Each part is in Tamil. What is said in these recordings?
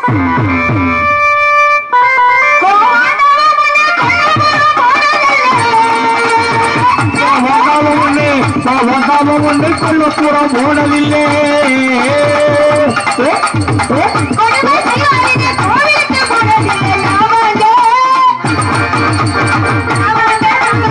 ஒண்ணு ஒண்ணு கொல்லப்புறம் ஓடவில்லை கொடுமை செய்வாதீங்க, கோவிலுக்கு போனதில்லை, நாவாங்க. நாவாங்க,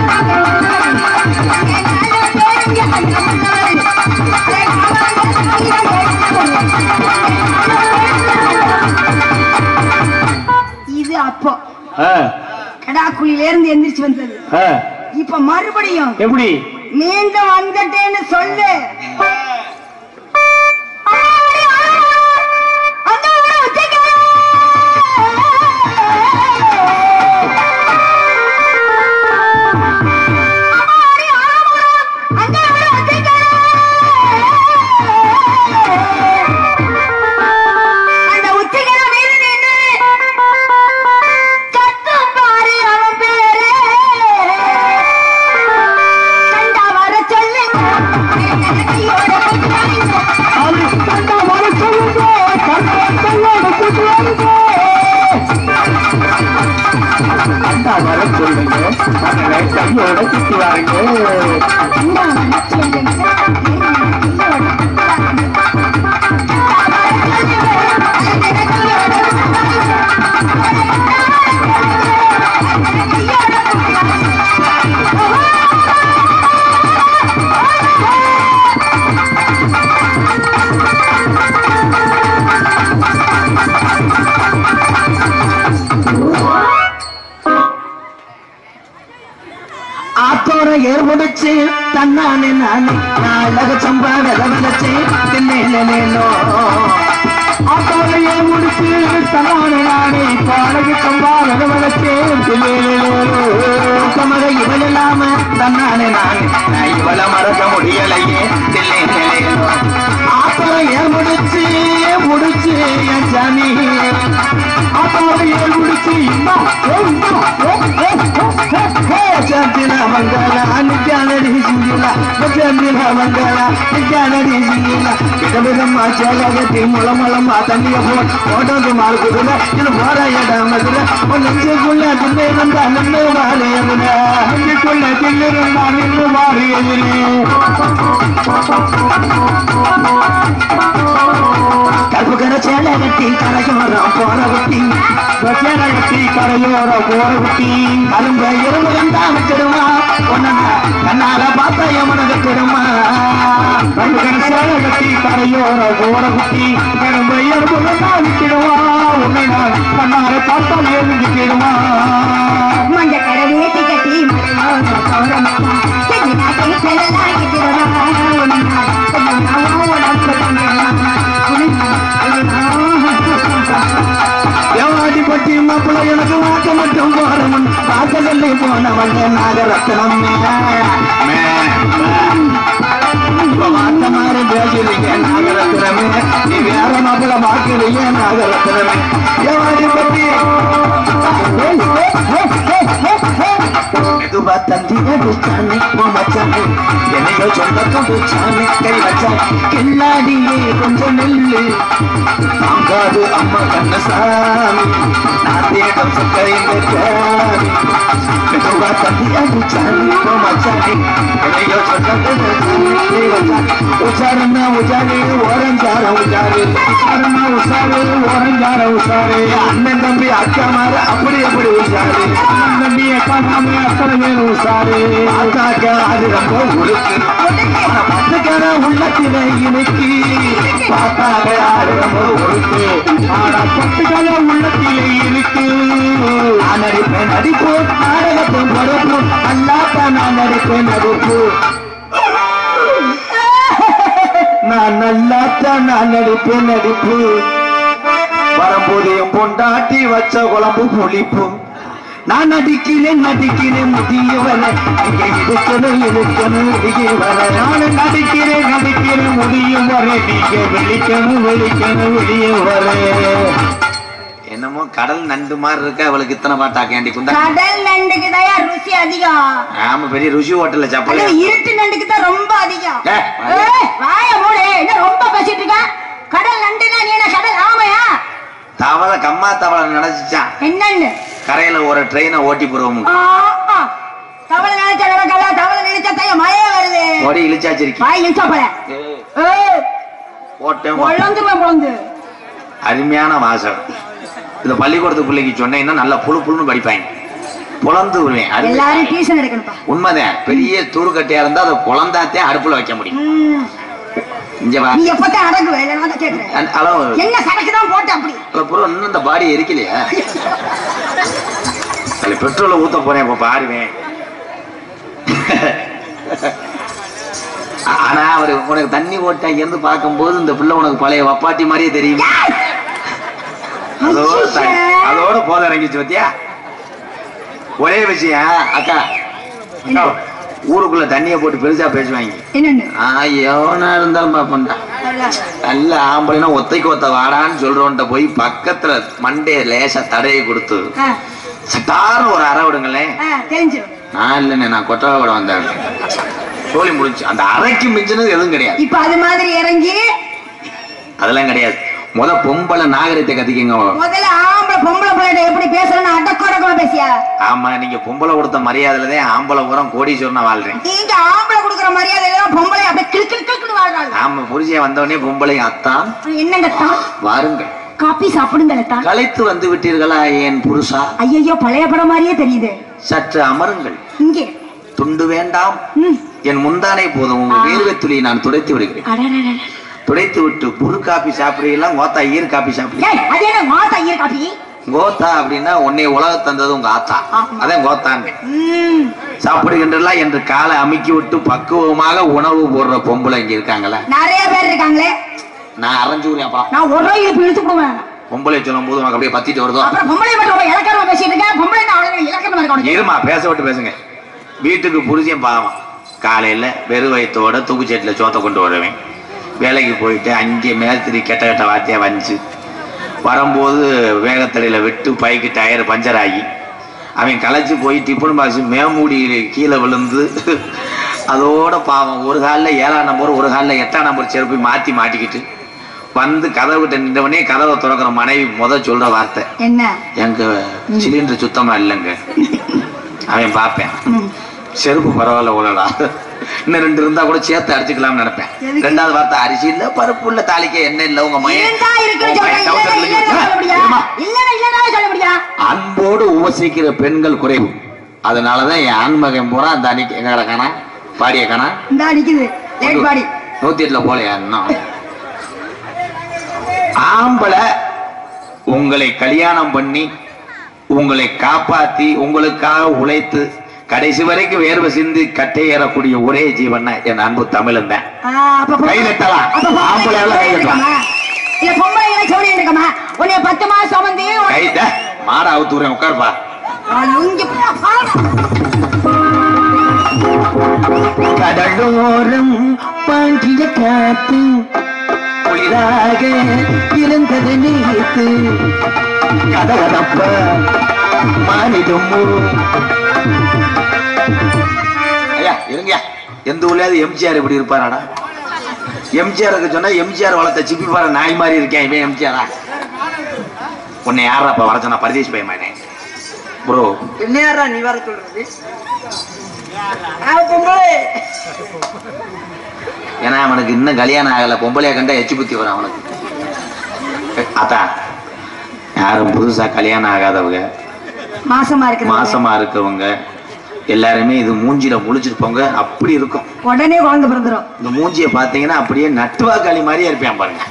இது அப்போ கடாக்குழியில இருந்து எந்திரிச்சு வந்தது இப்ப மறுபடியும் எப்படி மீண்டும் வந்துட்டேன்னு சொல்லு அந்த ஊரை வச்சுக்கணும். அம்மாடி, ஆமா, அந்த ஊரை வச்சுக்கணும். அந்த உச்சிகர மீது நின்னு கத்தும் பாரு அவன் பேரு கண்டா வர சொல்லுங்க கையோட குத்துவாங்க. அப்படி கண்டா வர சொல்லுங்க கண்டா கையோட கூட்டு வாருங்க. கண்டா வர சொல்லுங்க கண்டா கையோட கூட்டு வாருங்க கண்டா வர சொல்லுங்க கையோட குத்துவாங்க. ஆத்தோர ஏற்படுச்சு தன்னானே நானே நாளக சம்பா விதவதச்சு தின்னேனோ ஆத்தோர ஏற்படுச்சு தன்னானே நானே பாடகு சம்பா விதவதச்சு தின்னேனோ மக இவள் இல்லாம தன்னானே நானே நான் இவள மறக்க முடியலையே தின்னேனோ ஆத்தோர ஏற்படுச்சு முடிச்சு என் சாமி ஆத்தோர ஏற்படுச்சு இம்மா ஏ இம்மா ஏ ஏ ஏ ஏ ಚಂದಿನ ಮಂಗಲ ನಿಜಾನಡಿ ಸಿಂಗಿಲ್ಲ ಚಂದಿನ ಮಂಗಲ ನಿಜಾನಡಿ ಸಿಂಗಿಲ್ಲ ಬಿಡ ಬಿಡಮ್ಮ ಚಲಗತಿ ಮೊಳ ಮೊಳಮ್ಮ ತಂಗಿಯ ಫೋನ್ ಓಟೋದು ಮಾಡ್ಕೋದಿಲ್ಲ ಇದು ಮೋರ ಎಡ ಮದುವೆ ಒಂದು ನೆಂಜುಕೊಳ್ಳ ತಿನ್ನೆ ನಂದ ನಿನ್ನ ಬಾರಿ ಅದನ್ನ ಹಂಗಿಕೊಳ್ಳ ತಿನ್ನಿರಂದ ನಿನ್ನ ಬಾರಿ ಎದುರಿ கற்புகர சேலை கட்டி கரையோரம் போற குட்டி சேலை கட்டி கரையோரம் போற குட்டி கரும்ப இரும்பு கண்டா விட்டுடுமா ஒன்னா கண்ணால பார்த்தா எமன விட்டுடுமா கற்புகர சேலை கட்டி கரையோரம் போற குட்டி கரும்ப இரும்பு கண்டா விட்டுடுமா ஒன்னா கண்ணால பார்த்தா ஏழு விட்டுடுமா மஞ்ச கரை வேட்டி கட்டி மலையோர கௌரவமா செஞ்சு நாட்டை செல்லாகி திருவா உனக்கு எவாடி பட்டி மாப்பிள்ள எனக்கு வாக்க மட்டும் போறவன் வாசலில் போனவன் நாகரத்னம் இப்ப வார்த்தை மாறி பேசுறீங்க நாகரத்னமே நீ வேற மாப்பிள்ள வாக்குறீங்க நாகரத்னமே எவாடி பட்டி மெதுவா தந்தி அடிச்சானே ஓ மச்சானே என்னையோ சொந்தக்கம் வச்சானே கை வச்சானே கில்லாடியே கொஞ்சம் நெல்லு தாங்காது அம்மா கண்ணசாமி நான் தேடம் சக்கரைங்க ஜாமி மெதுவா தந்தி அடிச்சானே ஓ மச்சானே என்னையோ சொந்தக்கம் வச்சானே கை வச்சானே உச்சாரன்னா உச்சாரே ஓரஞ்சார உச்சாரே உச்சாரன்னா உசாரே ஓரஞ்சார உசாரே அண்ணன் தம்பி அக்கா மாறு அப்படி அப்படி உசாரே அண்ணன் தம்பி அக்கா மாமி அத்தனை பேர் உசாரே அக்காக்க அது ரொம்ப உருக்கு பத்துக்கார உள்ளத்தில இணைக்கு பார்த்தாங்க அது ரொம்ப உருக்கு ஆனா பத்துக்கார உள்ளத்தில இருக்கு நான் நடிப்பேன் நடிப்பு நாடகத்தை பரப்பு அல்லாப்பா நான் நடிப்பேன் நடிப்பு நான் நல்லாத்தான் நான் நடிப்பேன் நடிப்பு வரும்போது என் பொண்டாட்டி வச்ச குழம்பு புளிப்பும் நான் நடிக்கிறேன் நடிக்கிறேன் முடியவன இங்க இருக்கணும் இருக்கணும் முடியவன நான் நடிக்கிறேன் நடிக்கிறேன் முடியும் வர நீங்க வெளிக்கணும் வெளிக்கணும் வெளிய வர என்னமோ கடல் நண்டு மாதிரி இருக்க அவளுக்கு இத்தனை பாட்டாக்கேண்டி குந்தா கடல் நண்டுக்கு தான் ருசி அதிகம் ஆமா பெரிய ருசி ஹோட்டல்ல அது சாப்பாடு இருட்டு நண்டுக்கு தான் ரொம்ப அதிகம் ஏ, ஏய், வாய மூடு என்ன ரொம்ப பேசிட்டு இருக்க கடல் நண்டுனா நீ என்ன கடல் ஆமையா தவளை அம்மா தவளை நினைச்சிச்சான் என்னன்னு கரையில ஒரு ட்ரெயினை ஓட்டி போடுவோம் ஆ, ஆ. தவளை நினைச்சா நடக்கல தவளை நினைச்சா தைய மழையே வருது ஓடி இழிச்சாச்சிருக்கி வாய் இழுச்சா போல ஏய், ஓட்டம் பொழந்துருவேன் பொழந்து அருமையான வாசம் இந்த பள்ளிக்கூடத்து பிள்ளைக்கு சொன்னீங்கன்னா நல்லா புழு புழுன்னு படிப்பாங்க புலந்து விடுவேன் அருமை. எல்லாரும் டியூஷன் எடுக்கணும்ப்பா உண்மைதான் பெரிய தூருக்கட்டையா இருந்தா அதை குழந்தாத்தே அடுப்புல வைக்க முடியும் ம். இங்க வா நீ எப்பத்தான் அடங்குவ இல்லைன்னா தான் கேட்கிறேன் அந்த- அளவு என்ன சரக்கு தான் போட்ட அப்படி அதுல பூரா இன்னும் இந்த பாடி எரிக்கலையா அதுல பெட்ரோலை ஊத்த போறேன் இப்ப பாருவேன் ஆனா அவரு உனக்கு தண்ணி ஓட்ட இருந்து பார்க்கும்போது இந்த பிள்ளை உனக்கு பழைய வப்பாட்டி மாதிரியே தெரியும் அதோட த- அதோட போத இறங்கிச்சு பத்தியா ஒரே விஷயம் அக்கா அக்கா, ஊருக்குள்ள தண்ணியை போட்டு பெருசா பேசுவாங்க என்னன்னு ஆ எவனா இருந்தாலும் பாப்பண்டா நல்ல ஆம்பளைனா ஒத்தைக்கு ஒத்த வாடான்னு சொல்றவன்ட்ட போய் பக்கத்துல மண்டைய லேசா தடையை கொடுத்து ஆ, சட்டார்னு ஒரு அறை விடுங்களேன் ஆ, தெரிஞ்சிரும் நான் இல்லைண்ணே நான் கொட்டவ கூட வந்தேன் சோழி முடிஞ்சு அந்த அறைக்கு மிஞ்சினது எதுவும் கிடையாது இப்ப அது மாதிரி இறங்கி அதெல்லாம் கிடையாது முத பொம்பளை நாகரிகத்தை கத்திக்கங்க முதல்ல ஆம்பளை பொம்பளை பிள்ளைகிட்ட எப்படி பேசணும்னு அடக்கோடக்கமா பேசியா ஆமா நீங்க பொம்பளை கொடுத்த மரியாதையில தான் ஆம்பளை பூரா கோடீஸ்வரனா வாழ்றேன் நீங்க ஆம்பளை கொடுக்குற மரியாதை எல்லாம் பொம்பளை அப்படியே கிளு கிளு கிளுன்னு வாழ்றாங்க ஆமா புருஷன் வந்தவொடனே பொம்பளை அத்தான் என்னங்க தான் வாருங்கள் காப்பி சாப்பிடுங்க தான் களைத்து வந்து விட்டீர்களா என் புருஷா ஐயோ பழைய படம் மாதிரியே தெரியுது சற்று அமருங்கள் இங்கே துண்டு வேண்டாம் ம். என் முந்தானை போதும் உங்க வேர்வை துளியை நான் துடைத்து விடுகிறேன் அடடடட. துடைத்து விட்டு புரு காப்பி சாப்பிடுறீங்களா கோத்தா ஈர் காப்பி சாப்பிடுறீங்க ஏய், அது என்ன மாத்தா ஐயர் காப்பி கோத்தா அப்படின்னா உன்னை உலக தந்தது உங்க ஆத்தா ஆமா. அதான் கோத்தாங்க ம். சாப்பிடுகின்றலாம் என்று காலை அமுக்கி விட்டு பக்குவமாக உணவு போடுற பொம்பளை இங்க இருக்காங்களா நிறைய பேர் இருக்காங்களே நான் அரைஞ்சு விடுறேன் அப்பா நான் ஒரு ரூபாய் இழுப்பு இழுத்து போடுவேன் பொம்பளை சொல்லும் போது உனக்கு அப்படியே பத்திட்டு வருதோ அப்புறம் பொம்பளை மட்டும் ரொம்ப இலக்கணமா பேசிட்டு இருக்கேன் பொம்பளை அவ்வளவு இலக்கணமா இருக்க உனக்கு இருமா பேச விட்டு பேசுங்க வீட்டுக்கு புருஷன் பாவம் காலையில வெறு வயிற்றோட தூக்குச்சேட்டில் சோத்தை கொண்டு வருவேன் வேலைக்கு போயிட்டு அங்கே மேஸ்திரி கெட்ட கெட்ட வார்த்தையா வந்துச்சு வரும்போது வேகத்தடையில விட்டு பைக்கு டயர் பஞ்சர் ஆகி அவன் களைச்சு போய் டிஃபன் பாக்ஸ் மேமூடி கீழே விழுந்து அதோட பாவம் ஒரு காலில் ஏழாம் நம்பர் ஒரு காலில் எட்டாம் நம்பர் செருப்பை மாற்றி மாட்டிக்கிட்டு வந்து கதவுகிட்ட நின்றவனே கதவை திறக்கிற மனைவி முத சொல்ற வார்த்தை என்ன எங்க சிலிண்டர் சுத்தமா இல்லைங்க அவன் பார்ப்பேன் ம். செருப்பு பரவாயில்ல உள்ளடா இன்னும் ரெண்டு இருந்தா கூட சேர்த்து அடிச்சுக்கலாம்னு நினைப்பேன் எதுக்கு? ரெண்டாவது வார்த்தை அரிசி இல்ல பருப்பு இல்ல தாளிக்க எண்ணெய் இல்ல உங்க மயன் இருந்தா இருக்குன்னு உங்க சொல்றேன். மயன் இல்லைன்னா டவுசர் இல்லைன்னு சொல்ல முடியா? இருமா. இல்லைன்னா இல்லைன்னு சொல்ல முடியா? அன்போடு உபசிக்கிற பெண்கள் குறைவு அதனாலதான் என் ஆண்மகன் பூரா அந்த அன்னைக்கு எங்க கிடக்கானா பாடிய காணா இந்தா நிக்குது. லேட் பாடி. நூத்தி எட்டுல போலையா இன்னும் ஆம்பளை உங்களை கல்யாணம் பண்ணி உங்களை காப்பாத்தி உங்களுக்காக உழைத்து கடைசி வரைக்கும் வேர்வை சிந்தி கட்டை ஏறக்கூடிய ஒரே ஜீவன் என் அன்பு தமிழன் தான் ஆ, அப்ப பொம்பளை- கை தட்டலாம். அப்ப பொம்பளை ஆம்பளை எல்லாம் கை சோழியம் தட்டலாம். இருக்கமா? இல்ல பொம்பளை எல்லாம் சோழியம் இருக்கமா? உன்னைய பத்து மாசம் சுமந்து உன்னை- கைத மாட அவுத்துறேன் உட்காருப்பா ஆ, இங்க போடா, பாரு. கடலோரம் பாண்டிய காத்து குளிராக இருந்தது நேத்து கதகதப்ப மானிடும் ஐயா இருங்கயா எந்த ஊர்லயாவது எம்ஜிஆர் இப்படி இருப்பாராடா எம்ஜிஆருக்கு சொன்னா எம்ஜிஆர் வளர்த்த சிப்பி பாரு நாய் மாதிரி இருக்கேன் இவன் எம்ஜிஆரா உன்னை யாரா அப்ப வர சொன்னா பரதேஷ் பயமானே ப்ரோ என்னையாரா நீ வர சொல்றது ஆ, பொம்பளை ஏன்னா அவனுக்கு இன்னும் கல்யாணம் ஆகல பொம்பளையா கண்டா எச்சு புத்தி வரும் அவனுக்கு அத்தா யாரும் புதுசா கல்யாணம் ஆகாதவங்க மாசமா இருக்கு மாசமா இருக்கவங்க எல்லாருமே இது மூஞ்சில முழிச்சிருப்பவங்க அப்படி இருக்கும் உடனே குழந்தை பிறந்துரும் இந்த மூஞ்சியை பார்த்தீங்கன்னா அப்படியே நட்டுவாக்காளி மாதிரியே இருப்பேன் பாருங்க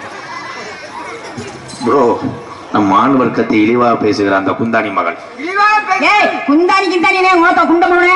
ப்ரோ நம்ம மாண் வர்க்கத்தை இழிவா பேசுகிற அந்த குந்தாணி மகள் இழிவா பேச ஏய் குந்தாணி கிந்தாணி மோத்த குண்டமோனே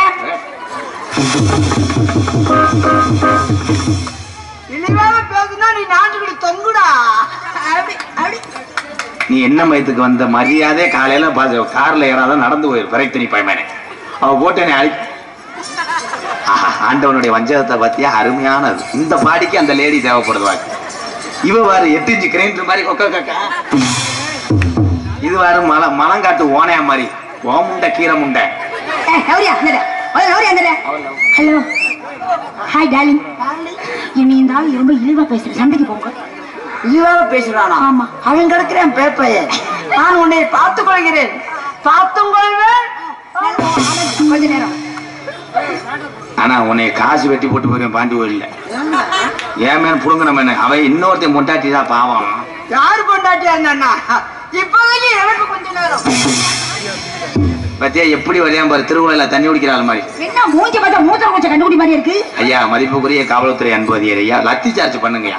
இழிவா பேசுனா நீ நாட்டுக்குடி தொங்குடா அப்படி அப்படி நீ என்ன மயத்துக்கு வந்த மரியாதை காலையில பாத்து கார்ல ஏறாத நடந்து போயிரு பிறகு பயமானே அவ போட்டேனே அழி ஆஹா, ஆண்டவனுடைய வஞ்சகத்தை பத்தியா அருமையானது இந்த பாடிக்கு அந்த லேடி தேவைப்படுவாங்க இவ வாரு எட்டு இன்ச்சு கிரைண்டர் மாதிரி கொக்க கக்கா இது வாரு மல மலங்காட்டு ஓனையா மாதிரி ஓ முண்டை கீரை முண்டை ஏய் லௌரியா வந்துடு ஓய் லௌரியா வந்துடு ஹலோ ஹாய் டார்லிங் என்னை இந்த ஆள் ரொம்ப இழிவா பேசுற சண்டைக்கு போங்க இழிவா பேசுறானா ஆமா அவன் கிடக்குறான் பேப்பைய நான் உன்னை பார்த்துக் கொள்கிறேன் பார்த்தும் கொள்வேன் கொஞ்ச நேரம் ஆனா உன்னை காசு வெட்டி போட்டு போயிருக்கேன் பாண்டி கோயில்ல ஏன் மேல புடுங்க நம்ம என்ன அவன் இன்னொருத்தையும் பொண்டாட்டி தான் பாவம் யாரு கொண்டாட்டியா இருந்தா இப்போதைக்கு எனக்கு கொஞ்ச நேரம் பத்தியா எப்படி வரையாம பாரு திருவிழா தண்ணி குடிக்கிற ஆள் மாதிரி என்ன மூஞ்சி பார்த்தா மூத்திரம் கொஞ்சம் கண்டுபிடி மாதிரி இருக்கு ஐயா மதிப்புக்குரிய காவல்துறை அன்பதியர் ஐயா லத்தி சார்ஜ் பண்ணுங்கய்யா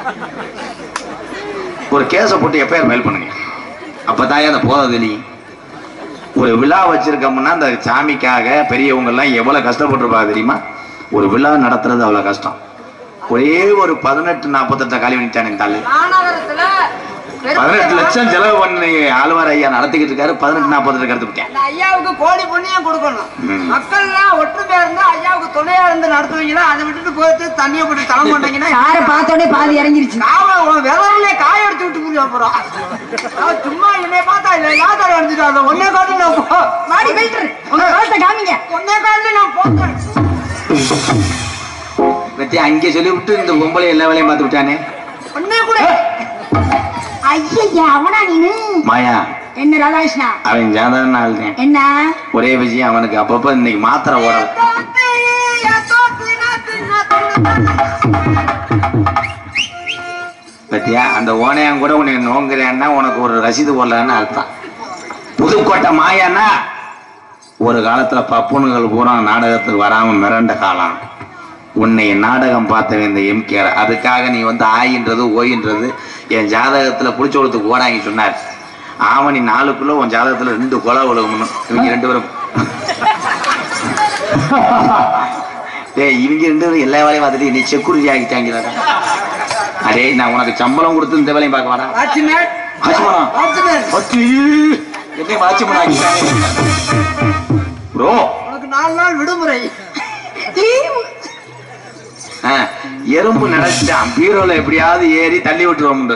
ஒரு கேஸை போட்டு எப்பயர் மேல் பண்ணுங்க அப்பதான் அந்த போதை தெரியும் ஒரு விழா வச்சிருக்கோம்னா அந்த சாமிக்காக பெரியவங்க எல்லாம் எவ்வளவு கஷ்டப்பட்டிருப்பாங்க தெரியுமா ஒரு விழா நடத்துறது அவ்வளவு கஷ்டம் ஒரே ஒரு பதினெட்டு நாற்பத்தெட்டு காலி பண்ணிட்டானே இந்த ஆளு மாநகரத்துல பதினெட்டு லட்சம் செலவு பண்ணி ஆழ்வார் ஐயா நடத்திக்கிட்டு இருக்காரு பதினெட்டு நாற்பத்தெட்டு கருத்து விட்டேன் இந்த ஐயாவுக்கு கோடி புண்ணியம் கொடுக்கணும் ம். மக்கள் எல்லாம் ஒற்றுமையா இருந்து ஐயாவுக்கு துணையா இருந்து நடத்துவீங்கன்னா அதை விட்டுட்டு போயிட்டு தண்ணியை போட்டு தலை மாட்டீங்கன்னா யார பார்த்தோடனே பாதி இறங்கிருச்சு காவ உன் விரலே காய எடுத்து விட்டு புரிய அப்புறம் அவன் சும்மா என்னை பார்த்தா இல்ல யாத்திரை வந்துட்டாங்க ஒன்னே காட்டு நான் போ மாடி ஃபில்டர் உங்க கழுத்தை காமிங்க ஒன்னே காட்டு நான் போட்டேன் பத்தி அங்கே சொல்லி விட்டு இந்த பொம்பளை எல்லா வேலையும் பார்த்து விட்டானே ஒன்னே கூட ஐயா அவனா நீனு மாயா என்ன ராதாகிருஷ்ணா அவன் சாதாரண ஆள் தான் என்ன ஒரே விஷயம் அவனுக்கு அப்பப்ப இன்னைக்கு மாத்திரை ஓடல பத்தியா அந்த ஓனையான் கூட உன்னை நோங்குறேன்னா உனக்கு ஒரு ரசீது போடலான்னு அர்த்தம் புதுக்கோட்டை மாயான்னா ஒரு காலத்துல பப்புனுகள் பூரா நாடகத்துக்கு வராம மிரண்ட காலம் உன்னை நாடகம் பார்த்தவன் இந்த எம்கேஆர் அதுக்காக நீ வந்து ஆயின்றது ஓயின்றது என் ஜாதகத்துல புளிச்சோளத்துக்கு ஓடாங்க சொன்னார் ஆவணி நாளுக்குள்ள உன் ஜாதகத்துல ரெண்டு கொலை உலகணும் இவங்க ரெண்டு பேரும் டேய் இவங்க ரெண்டு பேரும் எல்லா வேலையும் பார்த்துட்டு நீ செக்யூரிட்டி ஆகிட்டாங்களா அடே நான் உனக்கு சம்பளம் கொடுத்து இந்த வேலையும் பார்க்க வரேன் வாட்ச்மேன் வாட்ச்மேனா? வாட்ச்மேன் அத்தி, என்னை வாட்ச்மேன் ஆக்கிட்டாங்க ப்ரோ உனக்கு நாலு நாள் விடுமுறை எறும்பு நினைச்சான் பீரோல எப்படியாவது ஏறி தள்ளி விட்டுருவோம்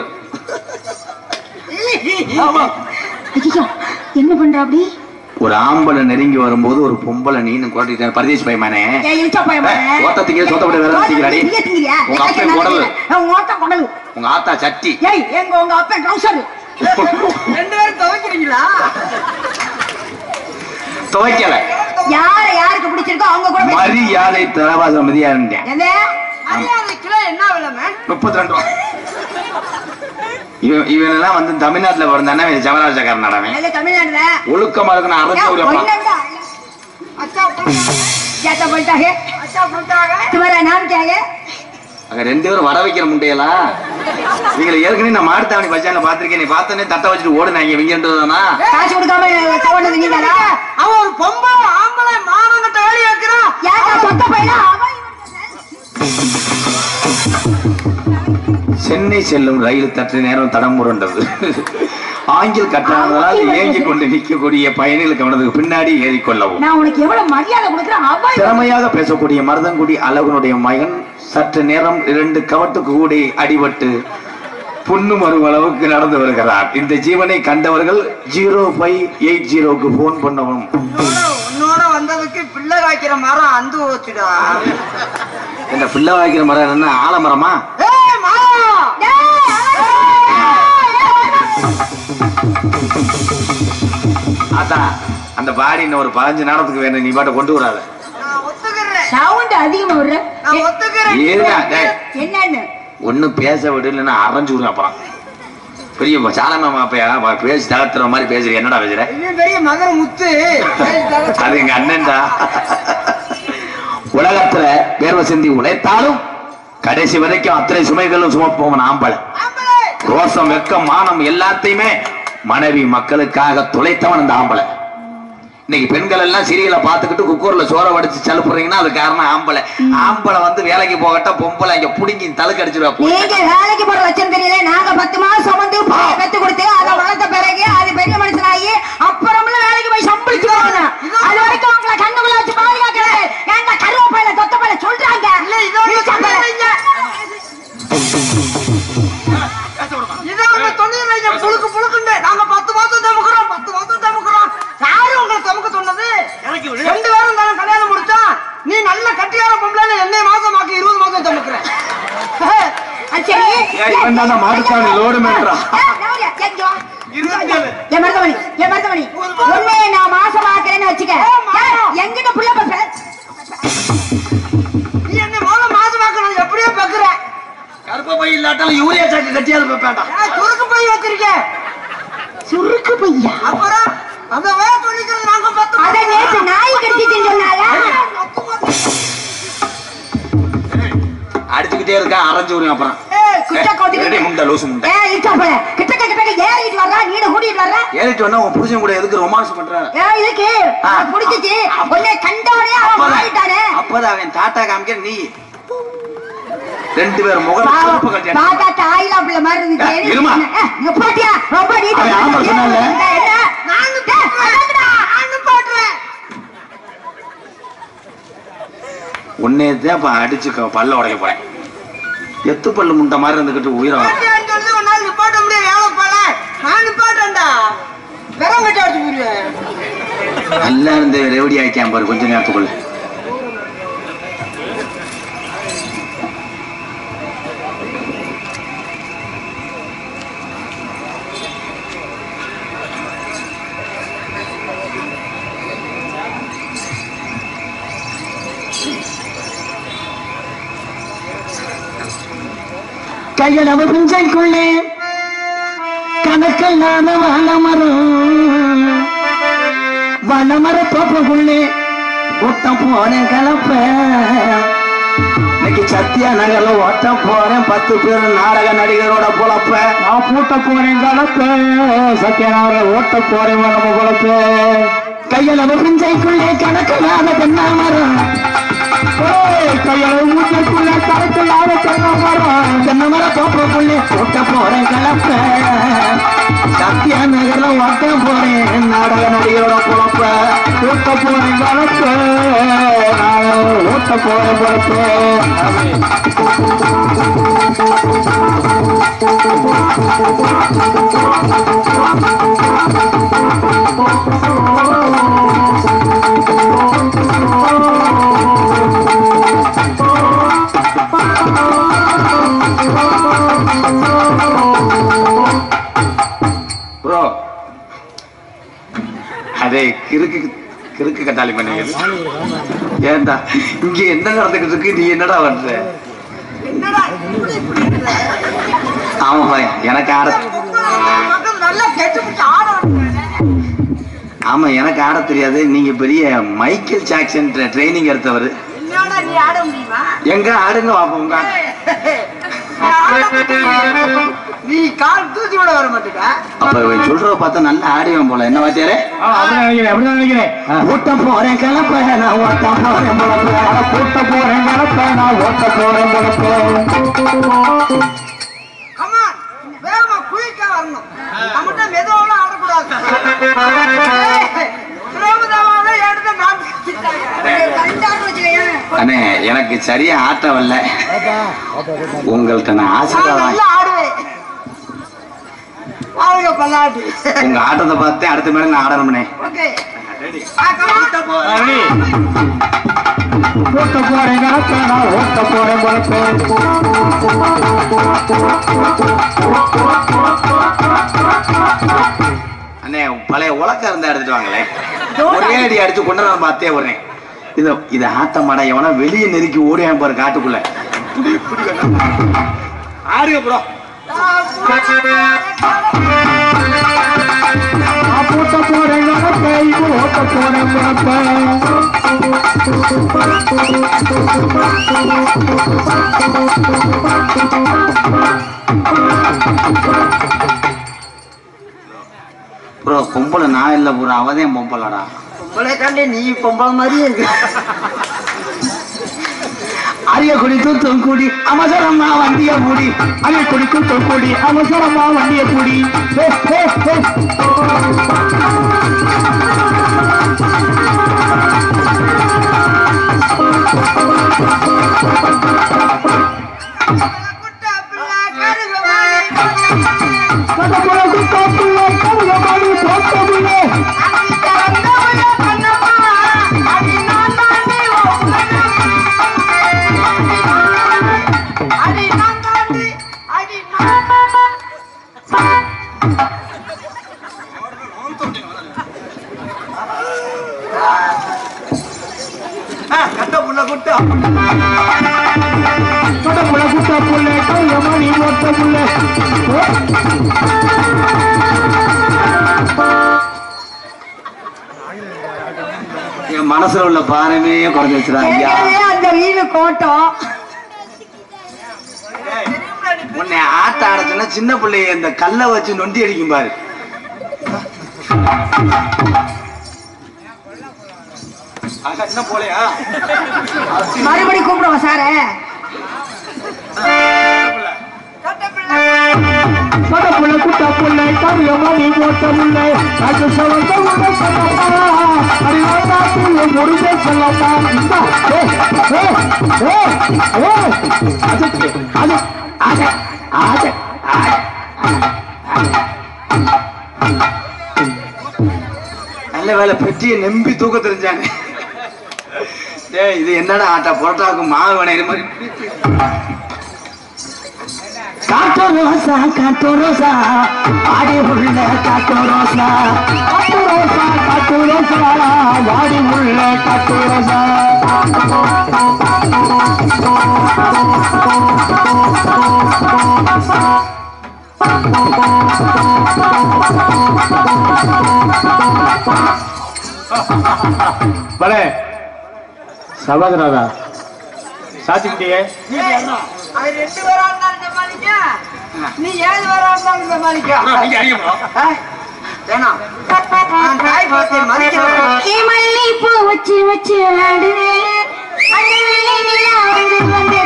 ஆமா ஐயோ என்ன பண்ற அப்படி ஒரு ஆம்பளை நெருங்கி வரும்போது ஒரு பொம்பளை நீனு குரட்டிட்டேன் பரதேசி பயமானே ஏய், இழுச்சா போய் பாரு. ஏய், ஓட்டத்துக்கே சோத்தப்படி வேற திங்கிறாடி. நீங்க திங்கிறியா? உங்க அப்பன் எனக்கு குடலு. நல்லா உங்க அப்பன் குடலு. உங்க ஆத்தா சட்டி ஏய், எங்க உங்க அப்பன் trouser. ரெண்டு பேரும் துவைக்கிறீங்களா துவைக்கல யார யாருக்கு பிடிச்சிருக்கோ அவங்க கூட பேசு. மரியாதை தரவாசம் மதியா இருந்தேன் எது? மரியாதை கிலோ என்ன விலைமே முப்பத்தி ரெண்டு ரூபா இவன் இவனெல்லாம் வந்து தமிழ்நாட்டுல பிறந்தானே இவன் ஜமராஜக்காரன் நடவன் எது தமிழ்நாடுல? ஒழுக்கமா இருக்கு நான் ஏன், அரைச்சு ஒண்ணுண்டா? அச்சா ஜாத்தா போயிட்டாங்க. அச்சா போட்டாங்க तुम्हारा नाम क्या है? அங்க ரெண்டு பேரும் வர வைக்கிற முட்டையெல்லாம் நீங்களை ஏற்கனவே நான் மாடுத்தாவணி பஸ்டாண்ட்ல பாத்திருக்கேன் நீ பார்த்தோன்னே தட்டை வச்சுட்டு ஓடுனாங்க இவங்கன்றதுனா காசு கொடுக்காம தவண்டது நீங்களா? அவன் ஒரு பொம்பளை ஆம்பளை மானங்கிட்ட வேலையை வைக்கிறான் யாரா சொத்த பையனா? அவன் சென்னை செல்லும் ரயில் சற்று நேரம் தடம் முரண்டது ஆங்கில் கட்டாததால் ஏங்கி கொண்டு நிற்கக்கூடிய பயணிகளுக்கு அவனது பின்னாடி ஏறிக்கொள்ளவும் நான் உனக்கு எவ்வளவு மரியாதை கொடுக்குறேன் அவன் திறமையாக பேசக்கூடிய மருதங்குடி அழகனுடைய மகன் சற்று நேரம் இரண்டு கவட்டுக்கு கூடி அடிபட்டு புண்ணு மரும் அளவுக்கு நடந்து வருகிறார் இந்த ஜீவனை கண்டவர்கள் ஜீரோ ஃபைவ் எயிட் ஜீரோக்கு போன் பண்ணவும் உன்னோட- உன்னோட வந்ததுக்கு பிள்ளை காய்க்கிற மரம் அந்து போச்சுடா இந்த பிள்ளை வாய்க்கிற மரம் என்ன ஆலமரமா ஏய் மாயா அதான் அந்த பாடி இன்னும் ஒரு பதினஞ்சு நேரத்துக்கு வேணும் நீ பாட்ட கொண்டு வராத நான் ஒத்துக்கிறேன் சவுண்ட் அதிகமா விடுற நான் ஒத்துக்கிறேன் ஏறுடா, டேய். என்னன்னு ஒன்னும் பேச விடு இல்லைன்னா அரைஞ்சு விடுவேன் அப்புறம் பெரிய சாலமாமா அப்ப பேசி தகர்த்துற மாதிரி பேசுறீங்க என்னடா பேசுற இன்னும் பெரிய மகர முத்து அது எங்க அண்ணன்டா உலகத்துல வேர்வை சிந்தி உழைத்தாலும் கடைசி வரைக்கும் அத்தனை சுமைகளும் சுமப்போவன் ஆம்பளை ஆம்பளை ரோசம் வெக்கம் மானம் எல்லாத்தையுமே மனைவி மக்களுக்காக துளைத்தவன் அந்த ஆம்பளை இன்னைக்கு பெண்கள் எல்லாம் சீரியலை பார்த்துக்கிட்டு குக்கர்ல சோற வடிச்சு சலுப்புறீங்கன்னா அது காரணம் ஆம்பளை ஆம்பளை வந்து வேலைக்கு போகட்ட பொம்பளை இங்க புடுங்கி தலுக்கு அடிச்சிருவா நீங்க வேலைக்கு போற லட்சம் தெரியல நாங்க பத்து மாசம் சுமந்து பிள்ளைய பெத்து கொடுத்து அதை வளர்த்த பிறகு அது பெரிய மனுஷனாகி அப்புறம்ல வேலைக்கு போய் சம்பளிச்சு போகணும் அது வரைக்கும் உங்களை கண்ணுக்குள்ள வச்சு பாதுகாக்கிறது ஏங்க கருவேப்பிலை கொத்தப்பையில சொல்றாங்க இல்ல இதோட இழுச்சம்பளை. சொல்லிடுறீங்க இதை ஒண்ணு சொல்லிடுறீங்க புழுக்கு புழுக்குண்டு நாங்க பத்து மாசம் தமுக்குறோம் பத்து மாசம் தமுக்குறோம் யாரு உங்களை தமுக்க சொன்னது ரெண்டு பேரும் தானே கல்யாணம் முடிச்சா நீ நல்ல கட்டியார பொம்பளை என்னை மாசம் ஆக்கி இருபது மாசம் தமுக்குறேன் அது சரி ஏய், இவன் தானே மாட்டுத்தாவணி லோடு மேன்றா. ஏய், நவுரியா, எங்க வா. இருபத்தி ஏழு என் மருதமணி என் மருதமணி ஒண்ணே நான் மாசமாக்குறேன்னு வச்சுக்க ஏய், எங்கிட்ட புள்ள பே நீ என்ன மோத மாசமாக்கணும் எப்படியோ பாக்குற கருப்ப பை இல்லாட்டாலும் யூரியா சாக்கு கட்டியாவது வைப்பேன்டா சுருக்கு போய் வச்சிருக்கேன் சுருக்கு பையா அப்புறம் அந்த வேலை சொல்லிக்கிறது நாங்க பத்து அத நேத்து நாய் கடிச்சிச்சுன்னு சொன்னாங்க அடிச்சுக்கிட்டே இருக்கா அரைஞ்சு விடுங்க அப்புறம் ஏய், குச்சா கோட்டுக்கு- ரெடி முண்டை லூசு முண்டை ஏய், இருக்க போல. கிட்டக்க கிட்டக்க ஏறிட்டு வர்றா, நீனு கூட்டிட்டு வர்ற. ஏறிட்டு வந்தா உன் புருஷன் கூட எதுக்கு ரொமான்ஸ் பண்ற ஏய், இதுக்கு ஆ. அவன் புடிச்சிச்சு. உன்னை கண்டவனே அவன் அப்பதான் மாறிட்டானே. அப்பதான் அவன் டாட்டா காமிக்க நீ ரெண்டு பேரும் முகம் பாவம், செருப்பு கட்டி அடிச்சு. பார்த்தா தாயிலா பிள்ளை மாதிரி இருந்துச்சு. ஏய், இருமா. ஏய், இங்க போட்டியா? ரொம்ப நீட்டா அவன் ஆம்பளை சொன்னான்ல. ஏய், என்ன? நானும் ஏய், அடங்குடா. நானும் பாடுறேன் உன்னே தான் இப்ப அடிச்சு க- பல்ல உடைக்க போறேன் எத்து பல்லு முண்டை மாதிரி இருந்துகிட்டு உயிரை பாட்டியான்னு சொல்லி உன்னால நிப்பாட்ட முடியாது வேலை போல நான் நிப்பாட்டேன்டா விரம் கட்டி அடிச்சு போயிருவேன் நல்லா இருந்து ரெவடி ஆயிட்டான் பாரு கொஞ்ச நேரத்துக்குள்ள கையளவு பிஞ்சைக்குள்ளே கணக்கில்லாத வளமரம் வளமர தோப்புக்குள்ளே கூட்டம் போனேன் கலப்ப இன்னைக்கு சத்தியா நகர்ல ஓட்ட போறேன் பத்து பேர் நாடக நடிகரோட பொழப்ப நான் பூட்ட போறேன் கலப்ப சத்தியா நகர்ல ஓட்ட போறேன் நம்ம பொழப்ப கையளவு பிஞ்சைக்குள்ளே கணக்கில்லாத தென்னாமரம் கையளவு மூச்சைக்குள்ளே கணக்கில்லாத தென்னமரம் தென்னமர தோப்புக்குள்ளே ஓட்ட போறேன் கலப்ப சத்தியா நகர்ல ஓட்ட போறேன் நாடக நடிகரோட பொழப்ப ஓட்ட போறேன் கலப்ப நான் ஓட்ட போறேன் பொழப்ப ப்ரோ அதே கிறுக்கு கிறுக்கு கட்டாளி பண்ணுங்க ஏன்டா இங்க என்ன நடந்துகிட்டு இருக்கு நீ என்னடா பண்ற என்னடா இப்படி இப்படி இருக்கிற? ஆமா பாய் எனக்கு ஆட பக்கத்துல நல்லா கெட்டு பிடிச்சி ஆட விட்டுறானே. ஆமா எனக்கு ஆட தெரியாது நீங்க பெரிய மைக்கேல் ஜாக்சன் ட்ரைனிங் எடுத்தவர் என்னடா நீ ஆட முடியுமா எங்க ஆடுங்க பாப்போம் உங்க நீ ஆட மாட்டேங்கிற. நீ கால் தூக்கி விட வர மாட்டேங்க அப்ப இவன் சொல்றத பார்த்தா நல்லா ஆடிவன் போல என்ன வாத்தியாரே கூட்டம் போறேன் கிளப்ப நான் ஓட்டம் போறேன் பொழப்ப கூட்டம் போறேன் கிளப்ப நான் ஓட்ட போறேன் பொழப்ப அம்மா வேகமா குயிக்கா வரணும் நம்மகிட்ட மெதுவாலாம் ஆடக்கூடாது பிரேமதாவாவே எடுத்து நான் கண்டான்னு வச்சுக்கோயேன். அண்ணே எனக்கு சரியா ஆட்ட வரல உங்கள்ட்ட நான் நான் ஆசீர்வாதம் நல்லா ஆடுவேன் ஆளுங்க பல்லாட்டி உங்க ஆட்டத்தை பார்த்து அடுத்த மேல நான் ஆடணும்னே ஓகே கூட்ட போறேன் கிளப்ப நான் ஓட்ட போறேன் பொழப்ப அண்ணே பழைய உலக்க இருந்தா எடுத்துட்டு வாங்களே ஒரே அடி அடிச்சு கொண்டு வர பார்த்தே வரேன் இது இது ஆட்ட மாடா எவனா வெளியே நெருக்கி ஓடியான் பாரு காட்டுக்குள்ள ஆடுங்க ப்ரோ நான் கூட்ட போறேன் கிளப்ப இது ஓட்ட போறேன் பொழப்ப ப்ரோ பொம்பளை நான் இல்ல ப்ரோ அவதான் பொம்பளடா உங்களை கண்டே நீ பொம்பளை மாதிரியே இருக்கு அரிய குடி தூத்தும் குடி அவசரமா வண்டிய புடி அரிய குடி தூத்தும் குடி அவசரமா வண்டிய புடி ஹே, ஹே, ஹே. கடப்புற குத்தாப்புள்ள கருகமாடி போட்டமுள்ள புள்ள குட்டா புள்ள குட்டா புள்ள கையமணி மொத்த புள்ள என் மனசுல உள்ள பாரமே குறைஞ்சு வச்சிடா ஐயா ஏற்கனவே அந்த வீடு கோட்டம் உன்னை ஆட்ட ஆடச்சுன்னா சின்ன பிள்ளைய இந்த கல்லை வச்சு நொண்டி அடிக்கும் பாரு ஆகா, இன்னும் போலையா மறுபடி கூப்பிடுவோம் சாரே பட புள்ள குட்டா புள்ள கையமணி மொத்த புள்ள அது சொல்ல உள்ள சொல்லப்பா அறிவாத்தாத்துல முடிஞ்ச சொல்லப்பா இந்தா, ஏ, ஏ, ஏ, ஏ, அதுக்கு, அது, அது, அது, அது. நல்ல வேலை பெட்டியை நம்பி தூக்க தெரிஞ்சாங்க டேய் இது என்னடா ஆட்டா புரோட்டாவுக்கு மாவு வணையிற மாதிரி காட்டு ரோசா காட்டு ரோசா ஆடி உள்ள காட்டு ரோசா காட்டு ரோசா காட்டு ரோசா வாடி உள்ள காட்டு ரோசா பலே சபாதனாதா சாத்திக்கிட்டியே அது ரெண்டு பேரா இருந்தாலும் சமாளிக்க நீ ஏழு பேரா இருந்தாலும் சமாளிக்க ஆ? ஏன்னா நான் தாய் பார்த்தேன் மதிக்கிறேன் மல்லி பூ வச்சு வச்சு ஆடுவே அந்த வெள்ளை நிலா வந்து வந்து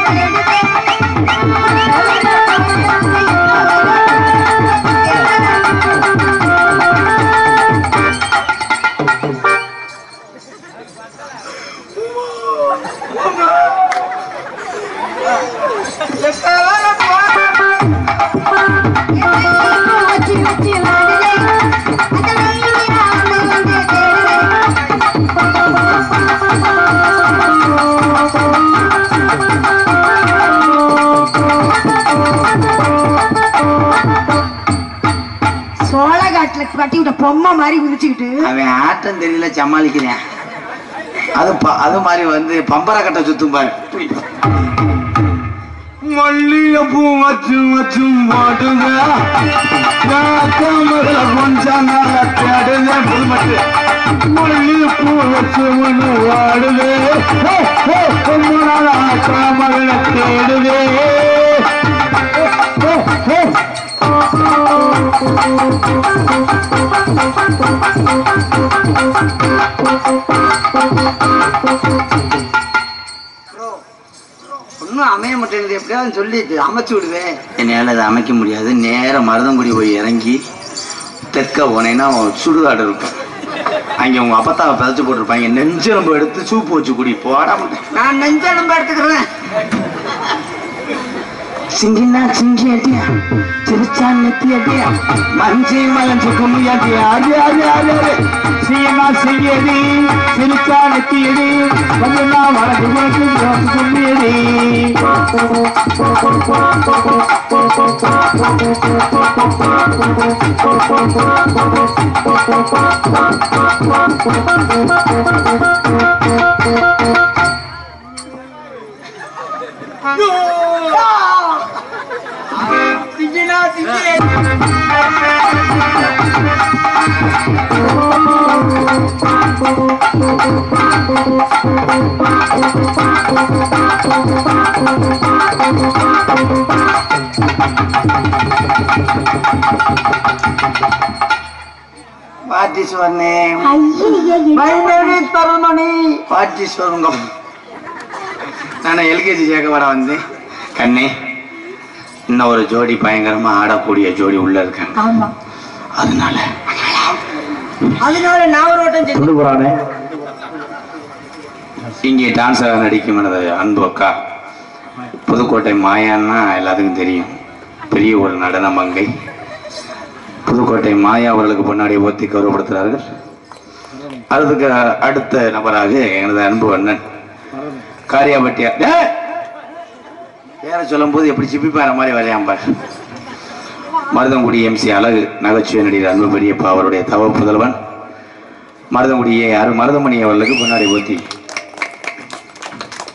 எப்ப வேலை வச்சு வச்சு ஆடுவே அந்த வெள்ளை நிலா வந்து வந்து தேடுவே சோளக்காட்டுல கட்டி விட்ட பொம்மை மாதிரி குதிச்சுக்கிட்டு அவன் ஆட்டம் தெரியல சமாளிக்கிறேன் அது ப- அது மாதிரி வந்து பம்பர கட்ட சுத்தும் பாரு மல்லிகைப்பூ வச்சு வச்சு மாட்டுங்க மகள கொஞ்சம் நாள தேடுங்க புதுமட்டு மல்லிகைப்பூ வச்சு ஒன்று வாடுது ரொம்ப நாளா மகளை தேடுதே ஒன்னும் அமைய மாட்டேங்குது எப்படியாவது சொல்லிட்டு அமைச்சு விடுவேன் என்னால் அதை அமைக்க முடியாது நேர மருதங்குடி போய் இறங்கி தெற்க போனேன்னா சுடுகாடு இருக்கும் அங்கே உங்க அப்பத்தாவை பிதைச்சு போட்டிருப்பாங்க நெஞ்செலும்பு எடுத்து சூப்பு வச்சு குடி போட மாட்டேன் நான் நெஞ்ச நம்ப எடுத்துக்கிறேன் சிங்கினா சிங்கி அடியா சிரிச்சா நெத்தி அடியா மஞ்சி மலஞ்சு கும்மி அடியா அடி அடி அடி அடி சீனா செய்யடி சிரிச்சா நெத்தி அடி கொஞ்சம் வடக்கு வடக்கு கும்மி அடி சிங்கினா சிங்கி பாட்டீஸ்வரனே மைனடி தருமணி பாட்டீஸ்வரங்க நான் எல்கேஜி சேர்க்க வர வந்தேன் கண்ணே இன்னும் ஒரு ஜோடி பயங்கரமா ஆடக்கூடிய ஜோடி உள்ள இருக்காங்க ஆமா அதனால அதனால நான் ஒரு ஓட்டம் செஞ்சு கொண்டு போறானே இங்கே டான்ஸாக நடிக்கும் எனது அன்பு அக்கா புதுக்கோட்டை மாயான்னா எல்லாத்துக்கும் தெரியும் பெரிய ஒரு நடன மங்கை புதுக்கோட்டை மாயா அவர்களுக்கு முன்னாடி ஓத்தி கௌரவப்படுத்துகிறார்கள் அதுக்கு அடுத்த நபராக எனது அன்பு அண்ணன் காரியாபட்டியா டேய்! பேரை சொல்லும்போது எப்படி சிப்பிப்பார மாதிரி வரையாம்பார் மருதங்குடி எம்சி அழகு நகைச்சுவை நடிகர் அன்பு பெரியப்பா அவருடைய தவ புதல்வன் மருதங்குடியை யார் மருதமணி அவர்களுக்கு முன்னாடி ஊத்தி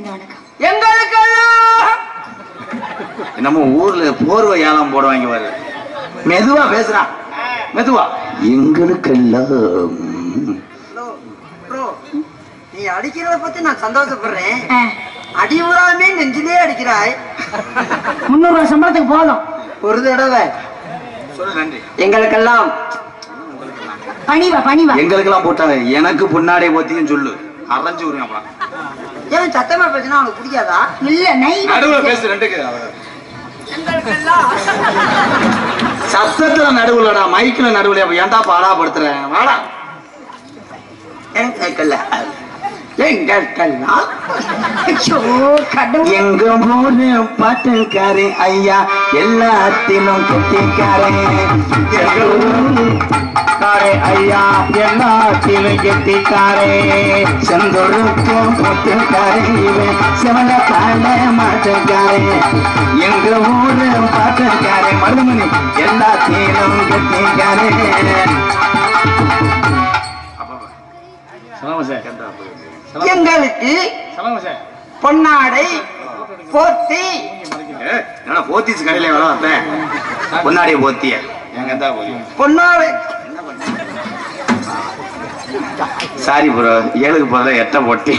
வணக்கம் வணக்கம் எங்களுக்கெல்லாம் நம்ம ஊர்ல போர்வை ஏலம் போடுவாங்க பாரு மெதுவா பேசுறான் மெதுவா எங்களுக்கெல்லாம் ஹலோ ப்ரோ நீ அடிக்கிறத பத்தி நான் சந்தோஷப்படுறேன் ஆ, அடி உறாமே நெஞ்சிலே அடிக்கிறாய் முந்நூறு ரூபாய் சம்பளத்துக்கு போதும் ஒரு தடவை சொல்லு நன்றி எங்களுக்கெல்லாம் பணிவா பணிவா எங்களுக்கெல்லாம் போட்டாங்க எனக்கு பொன்னாடை போத்தியும் சொல்லு அரைஞ்சு விடுங்க அப்புறம் ஏன் சத்தமா பேசினா உனக்கு பிடிக்காதா இல்ல நை நடுவுல பேசு ரெண்டுக்கு எங்களுக்கெல்லாம் சத்தத்துல நடுவுலடா மைக்ல நடுவுல அப்ப ஏன்டா பாடா படுத்துறேன் வாடா எங்களுக்கெல்லாம் எங்களுக்கெல்லாம் ஐயோ கடவுள் எங்க ஊரு பாட்டுக்காரு ஐயா எல்லாத்திலும் கெட்டிக்காரே எங்க ஊரு காரே ஐயா எல்லாத்திலும் கெட்டிக்காரே செந்தொழுக்கும் பாட்டுக்காரே இவன் செவல கால மாட்டுக்காரே எங்க ஊரு பாட்டுக்காரே மருமணி எல்லாத்திலும் கெட்டிக்காரே சொல்லுங்க சார் எங்களுக்கு சொல்லுங்க சார் பொன்னாடை போத்தி என்னடா போத்தீஸ் கடையில வேலை வந்தேன் பொன்னாடிய போத்திய எங்க தான் போய் பொன்னாடை சாரி ப்ரோ ஏழுக்கு போறத எட்ட போட்டி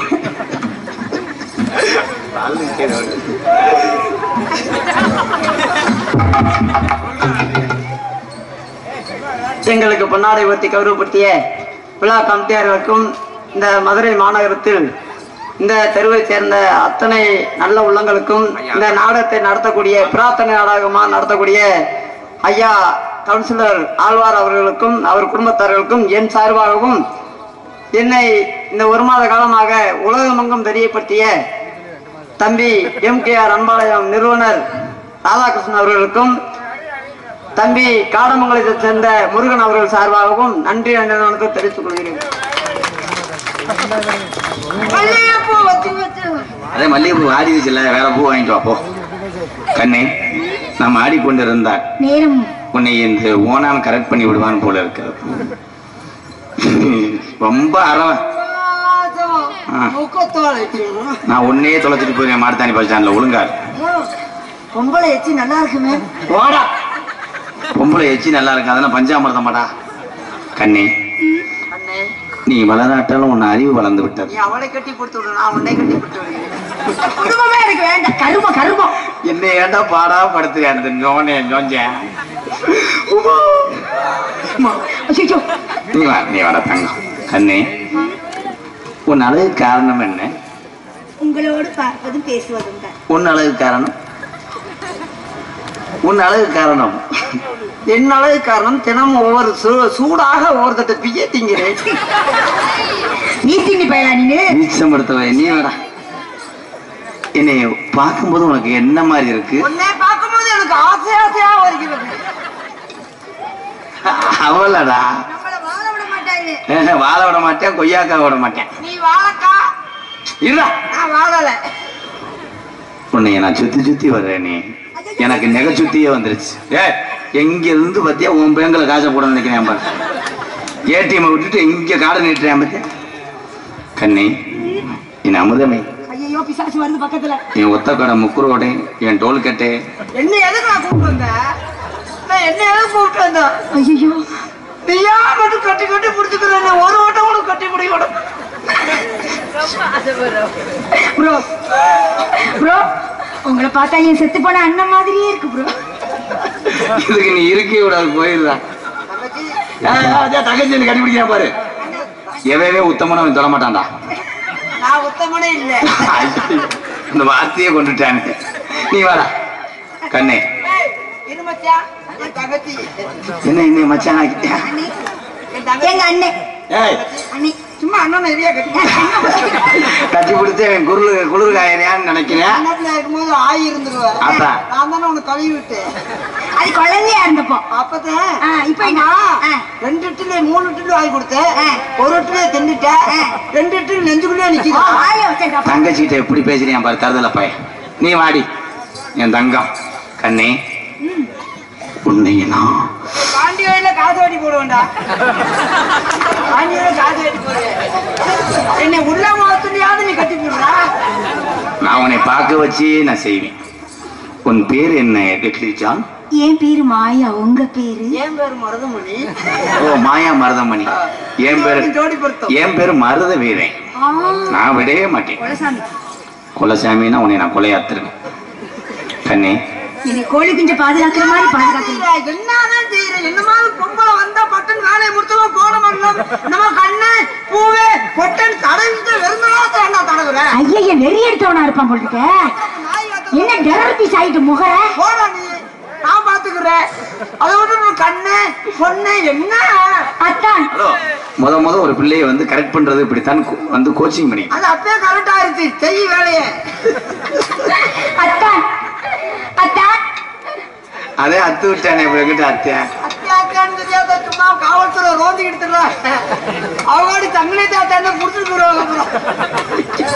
எங்களுக்கு பொன்னாடை போத்தி கௌரவப்படுத்திய விழா கமிட்டியார்களுக்கும் இந்த மதுரை மாநகரத்தில் இந்த தெருவை சேர்ந்த அத்தனை நல்ல உள்ளங்களுக்கும் இந்த நாடகத்தை நடத்தக்கூடிய பிரார்த்தனை நாடகமா நடத்தக்கூடிய ஐயா கவுன்சிலர் ஆழ்வார் அவர்களுக்கும் அவர் குடும்பத்தார்களுக்கும் என் சார்பாகவும் என்னை இந்த ஒரு மாத காலமாக உலகமெங்கும் தெரியப்படுத்திய தம்பி எம் கே ஆர் அன்பாலயம் நிறுவனர் ராதாகிருஷ்ணன் அவர்களுக்கும் தம்பி காடமங்கலத்தை சேர்ந்த முருகன் அவர்கள் சார்பாகவும் நன்றி நன்றி தெரிவித்துக் கொள்கிறேன் அதே மல்லிகைப்பூ ஆடிடுச்சுல வேற பூ வாங்கிட்டு வா போ கண்ணே நம்ம ஆடிக்கொண்டிருந்தால் நேரம் உன்னை இந்த ஓனான் கரெக்ட் பண்ணி விடுவான் போல இருக்கிறது ரொம்ப அறவன் ஆ. நான் உன்னையே தொலைச்சிட்டு போயிருக்கேன் மார்த்தானி பஸ் ஸ்டாண்ட்ல ஒழுங்காரு பொம்பளை எச்சி நல்லா இருக்குமே போடா பொம்பளை எச்சி நல்லா இருக்கு அதெல்லாம் பஞ்சாமிர்தம் மாடா கண்ணே அண்ணே நீ வளராட்டாலும் உன் அறிவு வளர்ந்து விட்டது நீ அவளை கட்டி கொடுத்து விடு நான் உன்னை கட்டி கொடுத்து விடுகிறேன் குடும்பமே எனக்கு வேண்டாம் கருமம் கருமம் என்ன ஏன்டா பாடா படுத்துறேன் அந்த நோனே நோஞ்சேன் ஐயோ நீ வா நீ வர தங்கம் கண்ணே உன் அழகு காரணம் என்ன உங்களோடு பார்ப்பதும் பேசுவதும் தான் உன் அழகு காரணம் உன் அழகு காரணம் என் அழகு காரணம் தினமும் ஒவ்வொரு சூ- சூடாக ஒவ்வொரு தட்டு பிய திங்கிறேன் நீ திண்ணி பயலா நீனு நீச்சம் படுத்தவ நீ வேடா என்னை பார்க்கும்போது உனக்கு என்ன மாதிரி இருக்கு உன்னை பார்க்கும்போது எனக்கு ஆசை ஆசையா வருகிறது அவளடா நம்மள வாழ விட மாட்டாங்க வாழ விட மாட்டேன் கொய்யாக்கா விட மாட்டேன் நீ வாழக்கா இருடா நான் வாழல உன்னை நான் சுத்தி சுத்தி வர்றேன் நீ எனக்கு நெகை சுத்தியே வந்துருச்சு ஏ எங்க இருந்து பத்தியா உன் பேங்க்ல காசை போட நினைக்கிறேன் பாரு ஏடிஎம் விட்டுட்டு இங்க காடை நீட்டுறேன் பத்தியா கண்ணே என் அமுதமே ஐயோ பிசாசு வருது பக்கத்துல என் ஒத்த கடை முக்குரோடே என் டோல்கட்டே என்ன எதுக்கு நான் கூப்பிட்டு வந்தேன் நான் என்ன எதுக்கு கூப்பிட்டு வந்தேன் ஐயோ நீயா மட்டும் கட்டி கட்டி பிடிச்சிக்கிறேன் ஒரு வட்டம் கூட கட்டி பிடிக்கணும் ப்ரோ ப்ரோ உங்களை பார்த்தா என் செத்து போன அண்ணன் மாதிரியே இருக்கு ப்ரோ இதுக்கு நீ இருக்கே விடாது போயிடுறா தங்கச்சி எனக்கு கண்டுபிடிக்கிறேன் பாரு எவவே உத்தமனவன் தொட மாட்டான்டா நான் உத்தமனே இல்ல இந்த வார்த்தையே கொண்டுட்டானு நீ வாடா கண்ணே ஏய், இரு மச்சான் என் தங்கச்சி என்ன இன்னை மச்சான் ஆக்கிட்டியா என் தங்கச்சி எங்க அண்ணன் ஏய் அண்ணி சும்மா அண்ணன் நிறைய கட்டி கட்டி பிடிச்சி அவன் குளிர் குளிர் காயறியான்னு நினைக்கிறேன் அண்ணத்துல இருக்கும்போது ஆயி இருந்துருவேன் அதான். நான் தானே உனக்கு கழுவி விட்டேன் அது குழந்தையா இருந்தப்போ அப்பதான் ஆ, இப்ப என்ன? அம்மா, ஆ. ரெண்டு இட்லி மூணு இட்லி வாங்கி கொடுத்தேன் ஆ. ஒரு இட்லியை தின்னுட்டேன் ரெண்டு இட்லி நெஞ்சுக்குள்ளே நிக்குது வாய வச்சிருக்கா தங்கச்சிட்ட எப்படி பேசுறியான் பாரு தருதல பையன் நீ வாடி என் தங்கம் கண்ணே உன்னை நான் பாண்டி வயல காசு வாட்டி போடுவேன்டா பாண்டி வயல காசு வாட்டி போடுவேன் என்னை உள்ள மாத்துலையாவது நீ கட்டி போடுறா அவனை பார்க்க வச்சு நான் செய்வேன் உன் பேர் என்ன கிளிச்சான் என் பேரு மாயா உங்க பேரு என் பேர் மருதமணி ஓ மாயா மருதமணி என் பேரு ஜோடி பொருத்தம் என் பேரு மருத வீரன் ஆ, நான் விடவே மாட்டேன் குலசாமி குலசாமின்னா உன்னை நான் கொலையாத்துருவேன் கண்ணே என்னை கோழி குஞ்சு பாதுகாக்கிற மாதிரி பாதுகாக்கிறீங்க என்னதான் செய்யற என்ன மாதிரி பொம்பளை வந்தா பட்டன் வேலையை முடிச்சவா போட மாட்டோம் நம்ம கண்ணு பூவே பொட்டன் தடவிட்டு வெறுந்தலாத்த என்ன தடவுற ஐயா நெறி எடுத்தவனா இருப்பான் போல இருக்க நாய் வாத்த என்ன டெரர் பீஸ் ஆயிட்டு முகர போடா நீ நான் பாத்துக்கிறேன் அதை விட்டு நம்ம கண்ணு பொண்ணு என்ன அத்தான் ஹலோ முத முத ஒரு பிள்ளையை வந்து கரெக்ட் பண்றது இப்படித்தான் கோ- வந்து கோச்சிங் பண்ணி அது அப்பயே கரெக்ட் ஆயிருச்சு செய்ய வேலையை அத்தான் அத்தான் அதே அத்து விட்டானே இப்படி அத்தியா அத்தியாத்தியான்னு தெரியாத சும்மா காவல்துறை ரோந்திக்கிட்டு திரிறா. அவகாடி தங்களே தாத்தா புடிச்சிட்டு போயிருவாங்க அப்புறம்.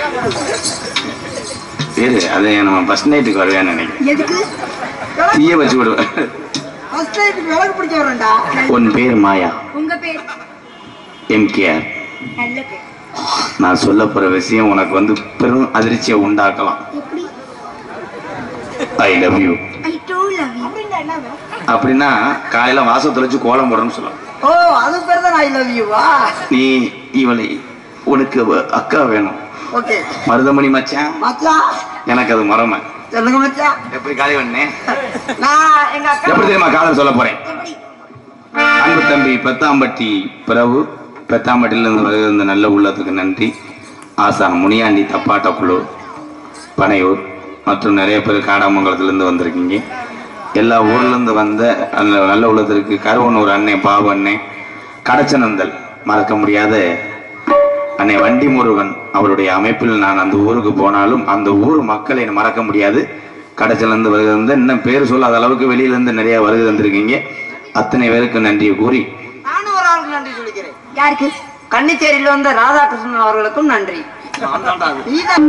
சரி அது நம்ம ஃபர்ஸ்ட் நைட்டுக்கு வருவேன்னு நினைக்கிறேன் எதுக்கு தீய வச்சு விடுவேன் ஃபர்ஸ்ட் நைட்டுக்கு விளக்கு பிடிக்க வரேன்டா உன் பேர் மாயா உங்க பேர் எம்கேஆர் நல்ல பேர் நான் சொல்ல போற விஷயம் உனக்கு வந்து பெரும் அதிர்ச்சியை உண்டாக்கலாம் எப்படி I love you I too love you அப்படின்னா காலையில வாசல் தொலைச்சு கோலம் போடணும்னு சொல்லலாம் ஓ அது பேர் தான் ஐ லவ் யூவா நீ இவளை உனக்கு அவ- அக்கா வேணும் ஓகே மருதமணி மச்சான் மச்சான் எனக்கு அது மரம சொல்லுங்க மச்சான் எப்படி காலி பண்ணேன் நான் எங்க அக்கா எப்படி தெரியுமா காலம் சொல்ல போறேன் அன்பு தம்பி பெத்தாம்பட்டி பிரபு பெத்தாம்பட்டியில இருந்து வருகிற இந்த நல்ல உள்ளத்துக்கு நன்றி ஆசான் முனியாண்டி தப்பாட்ட குழு பனையூர் மற்றும் நிறைய பேர் காடாமங்கலத்திலிருந்து வந்திருக்கீங்க எல்லா ஊர்ல இருந்து வந்த அந்த நல்ல உள்ளத்திற்கு கருவனூர் அண்ணன் பாபு அண்ணன் கடச்சனந்தல் மறக்க முடியாத அன்னை வண்டி முருகன் அவருடைய அமைப்பில் நான் அந்த ஊருக்கு போனாலும் அந்த ஊர் மக்களை எனக்கு மறக்க முடியாது கடைசியிலேருந்து வருகை வந்து இன்னும் பேர் சொல்லாத அளவுக்கு வெளியிலேருந்து நிறைய வருகை வந்திருக்கீங்க அத்தனை பேருக்கு நன்றியை கூறி நானும் ஒரு ஆளுக்கு நன்றி சொல்லிக்கிறேன் யாருக்கு கன்னிச்சேரியில வந்த ராதாகிருஷ்ணன் அவர்களுக்கும் நன்றி நீதான்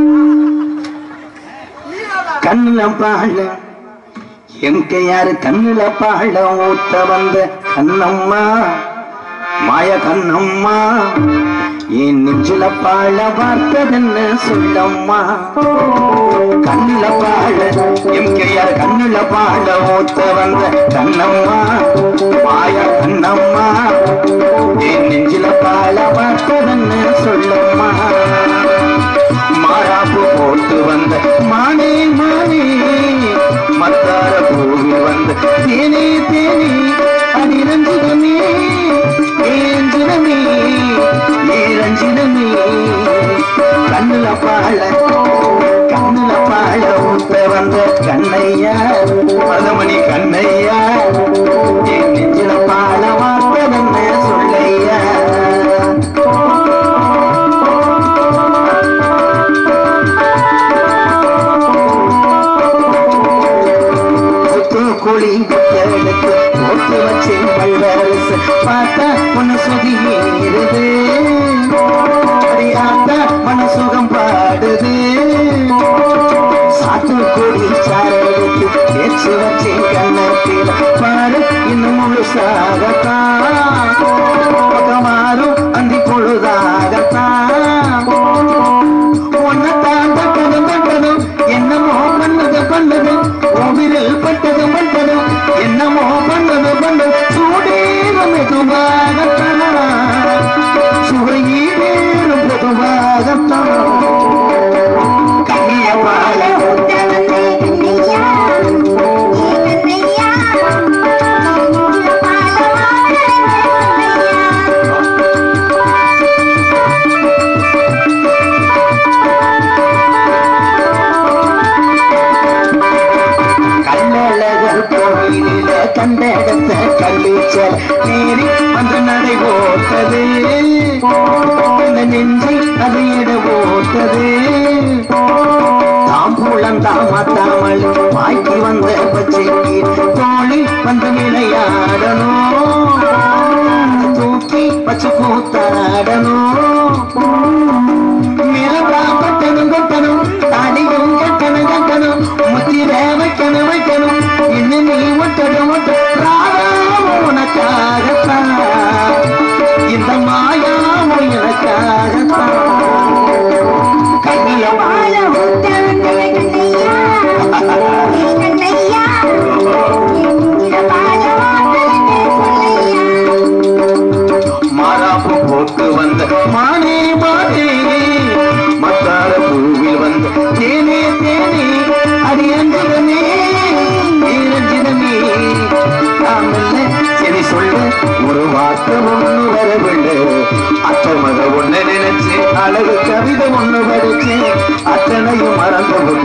கண்ணுல பாழ எம்கையாரு கண்ணுல பாழ ஊத்த வந்த கண்ணம்மா மாய கண்ணம்மா என் நெஞ்சில பாழ பார்த்ததென்ன சொல்லம்மா கண்ணுல பாழ எம்கையார் கண்ணுல பாழ ஊத்த வந்த கண்ணம்மா மாய கண்ணம்மா என் நெஞ்சில பாழ பார்த்ததென்ன சொல்லம்மா மாறாப்பு போட்டு வந்த மானே மானே மத்தார பூவில் வந்த தேனே தேனே அதிரஞ்சிதமே ஏஞ்சிதமே ஏரஞ்சிதமே கண்ணுல பாழ கண்ணுல பாழ ஊத்த வந்த கண்ணையா மதமணி கண்ணையா என் நெஞ்சில பாழ வார்த்ததென்ன சொல்லையா தூக்குழி எடுத்து போட்டு வச்சேன் பல்வரசு பார்த்தா மனசுதி ஏறுது அறியாத்தா மனசுகம் பாடுது சாத்துக்குடி சாரெடுத்து தேய்ச்சி வச்சேன் கண்ணத்தில் பாரு இன்னும் முழுசாகத்தான் பக்கமாறும் அந்தி பொழுதாகத்தான் உன்னைத்தான் தட்டதும் தட்டதும் என்னமோ பண்ணது பண்ணது உவிரில் பட்டது பட்டது என்னமோ பண்ணது பண்ணது சூடேறும் மெதுவாகத்தான் சுவையீரேறும் பொதுவாகத்தான் கண்ணியவாழ கல்லழகர் கோவிலில கண்டெடுத்த கல்லிச்சல் நேரி வந்து நடை ஓட்டது அந்த நெஞ்சை அது எட ஓட்டது தாம்பூலம் தாமத்தாமல் வாய்க்கு வந்த பச்சைக்கு தோழி வந்து விளையாடணும் தூக்கி வச்சு கூத்தாடணும் மிளகா பட்டணும் கொட்டணும் தாடியும் கட்டணும் கட்டணும் முத்திர வைக்கணும் வைக்கணும் இன்னும் நீ ஒட்டடும் ஒட்ட ராதாவும் உனக்காகத்தான் இந்த மாயாவும் எனக்காகத்தான் கையில வாழ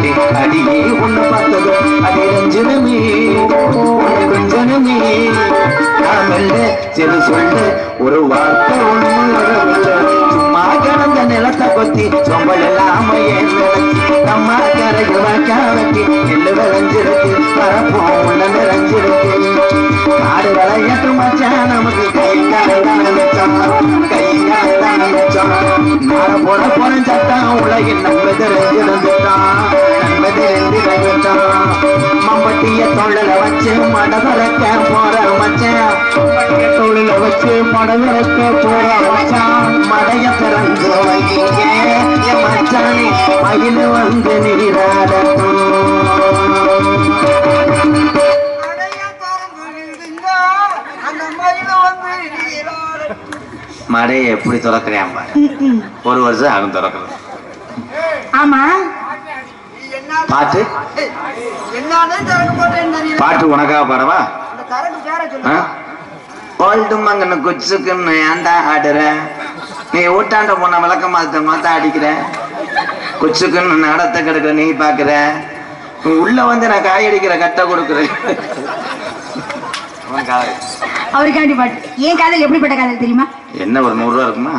பார்த்தேன் அடியே உன்னை பார்த்ததும் அடி ரஞ்சனமே உன்னை கொஞ்சனமே நான் மெல்ல சிறு சொல்ல ஒரு வார்த்தை ஒண்ணு வரவில்லை சும்மா கிடந்த நிலத்தை கொத்தி சொம்பல் இல்லாம ஏன் நினைச்சு நம்ம கரையில் வாக்கா வச்சு நெல்லு விளைஞ்சிருக்கு பரப்போம் உள்ள நிறைஞ்சிருக்கு காடு விளையாட்டு மச்சான் நமக்கு கை காலத்தான மிச்சம் கை காலத்தான மிச்சம் நாட போட போன சட்டம் உலகின் நன்மை தெரிஞ்சிருந்துட்டான் நன்மை தெரிஞ்சிருந்துட்டான் மம்பட்டிய தொழில வச்சு மட திறக்க போற மச்சான் மடைய தொழில வச்சு மட திறக்க போற மச்சான் மடைய திறந்து வைங்க என் மச்சானே மயில் வந்து நீராடட்டும் அடைய திறந்து விடுங்க, அந்த மயில வந்து நீராட மடையை எப்படி திறக்கிறேன் பாரு ஒரு வருஷம் ஆகும் திறக்கிறது ஆமா என்ன பாட்டு என்னன்னு திறக்க போட்டேன்னு தெரியல பாட்டு உனக்காக பாடவா அந்த திறக்கு பேர ஆ? சொல்லு ஓல்டு மங்கன்னு குச்சுக்குன்னு ஏன்டா ஆடுற நீ ஊட்டாண்ட போன விளக்க மாத்த மாத்த அடிக்கிற குச்சுக்குன்னு நடத்த கிடக்குற நீ பாக்குற நீ உள்ள வந்து நான் காய் அடிக்கிற கட்டை கொடுக்குறேன் உன் காதல். அவருக்காண்டி பாட்டு ஏன் காதல் எப்படிப்பட்ட காதல் தெரியுமா என்ன ஒரு நூறு ரூபா இருக்குமா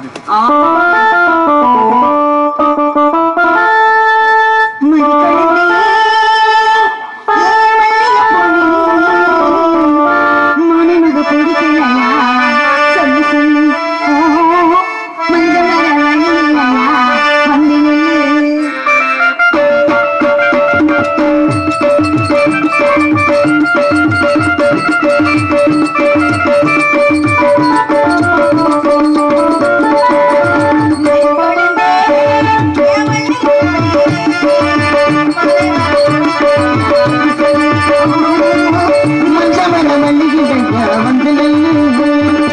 மறிக்கொழுந்தே, ஏன் மல்லிகைப்பூவே, மனமுக பிடிக்கலையா? சொல்லு, சொல்லு. ஓ, மஞ்சள் வர வழி இல்லையா? வந்து நில்லு. மறிக்கொழுந்தே, ஏன் மல்லிகைப்பூவே, மஞ்சமர மல்லிகை வந்து நில்லு.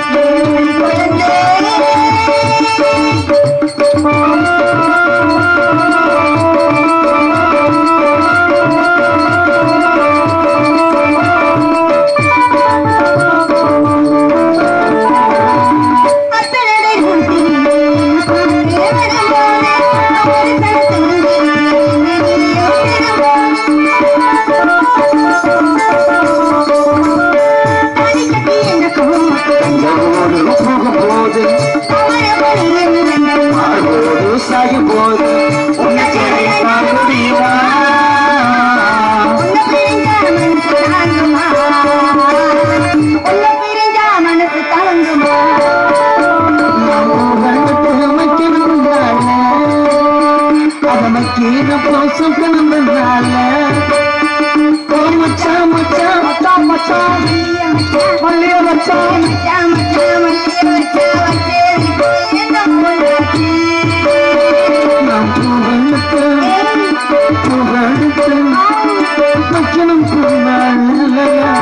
தஞ்சோடு போகும் போது மார்போடு சாயும் போது உன்னை கேட்க முடியுமா மனசு தாங்குமா நம்ம கண்ணுக்கு அமைக்கணும் அதை மக்கீர போசும் கிளம்புனால ஓ மச்சான் மச்சான் மச்சான் மச்சான் மல்லிய மச்சான் நாம் புகழுக்கு புகழுக்கு வைக்கணும் புகழ்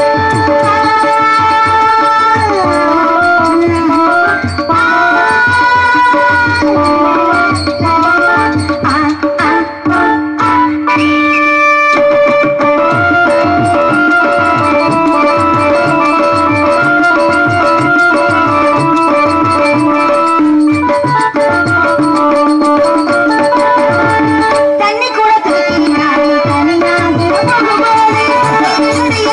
தண்ணி கூட துடிக்கிறாய் தனியாக போகும்போது என்னுடைய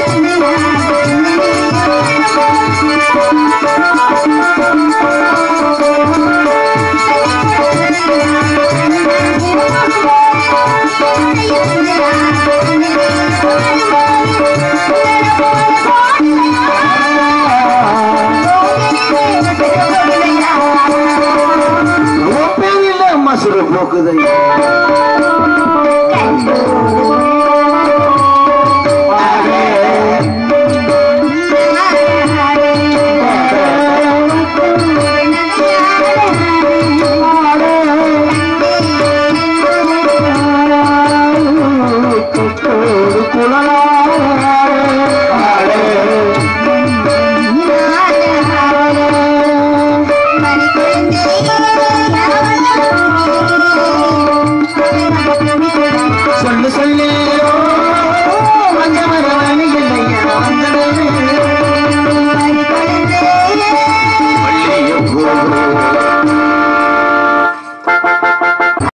பேரில மசுறு போக்குதையா